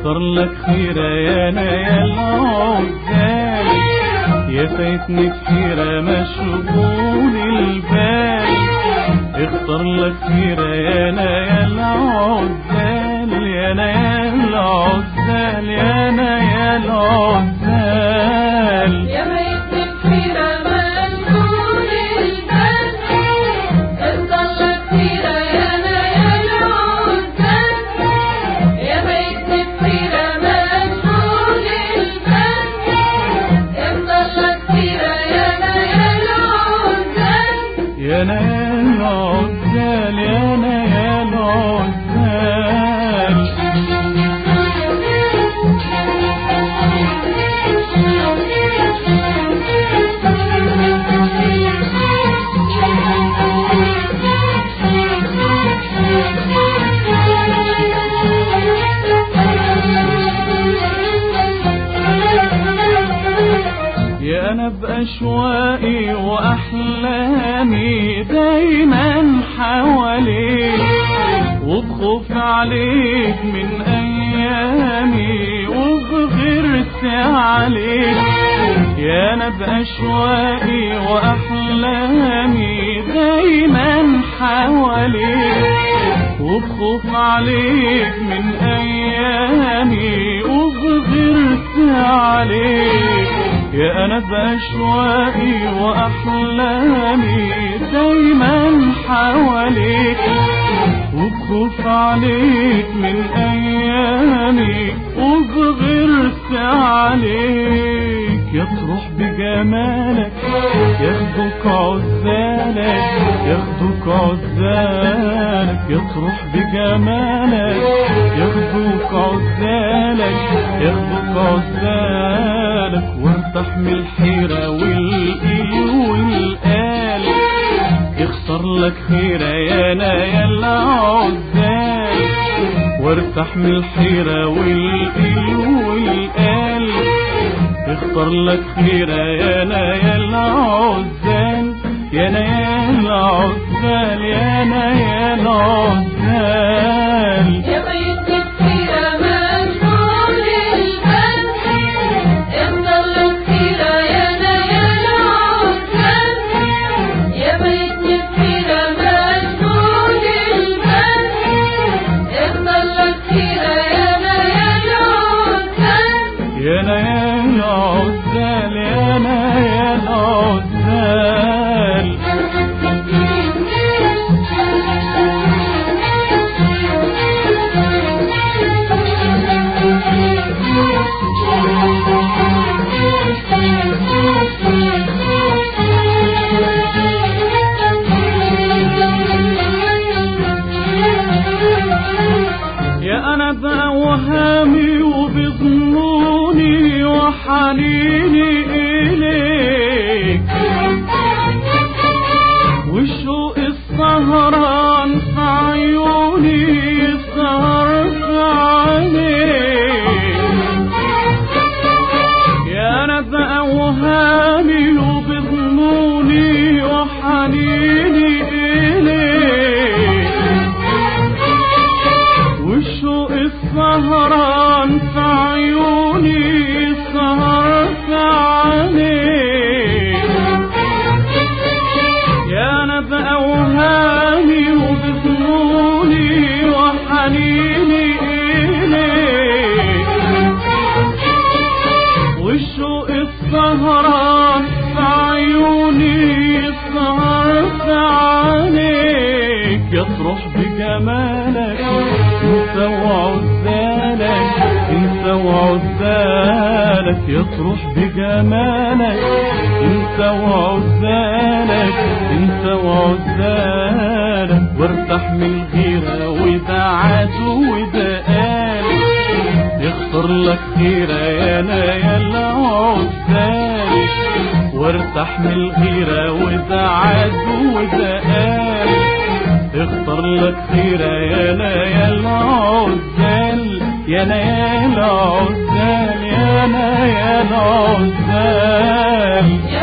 اختار لك خيرة يا انا يا العزال يا فايتني كتيرة مشغول البال اختار لك خيرة يا انا يا العزال يا انا يا العزال يا انا يا العزال يا بيت الخيرة مشغول البال افضل لك خيرة يا انا يا العزال يا بيت الخيرة مشغول البال افضل لك خيرة يا انا يا العزال يا انا يا العزال يا انا يا العزال يا انا باشواقي واحلامي دايما حواليك وبخوف عليك من ايامي وبغيرت عليك يا انا باشواقي واحلامي دايما حواليك وبخوف عليك من ايامي وبغيرت عليك يا انا باشواقي واحلامي دايما حواليك وبخوف عليك من ايامي وبغيرت عليك يطرح بجمالك ياخدك عزالك ياخدك عزالك يطرح بجمالك ياخدك عزالك ياخدك عزالك وارتاح من الحيرة والإيل والقال يخسر لك خيرة يا انا يا العزال وارتاح من الحيرة والإيل والقال اختار لك خيرة يا انا يا العزال يا انا يا العزال يا انا يا العزال يا بيت الخيرة مشغول البال افضل لك خيرة يا انا يا العزال يا بيت الخيرة مشغول البال افضل لك خيرة يا انا يا العزال يا انا يا العزال يا انا يا العزال يا انا بأوهامي وبظنوني وحنيني اليك والشوق السهران في عيوني سهر في عينيك يا انا بأوهامي وبظنوني وحنيني اليك والشوق السهران في عيوني سهر في عينيك يا انا بأوهامي وبظنوني وحنيني اليك والشوق السهران في عيوني السهر في عينيك يطرح بجمالك انت وعزالك انت وعزالك يطرح بجمالك انت وعزالك انت وعزالك وارتاح من الغيرة وده عدو وده قال يختار لك خيرة يا انا يا العزال وارتاح من الغيرة وده عدو وده قال اختار لك خيرة يا انا يا العزال يا انا يا العزال يا انا يا العزال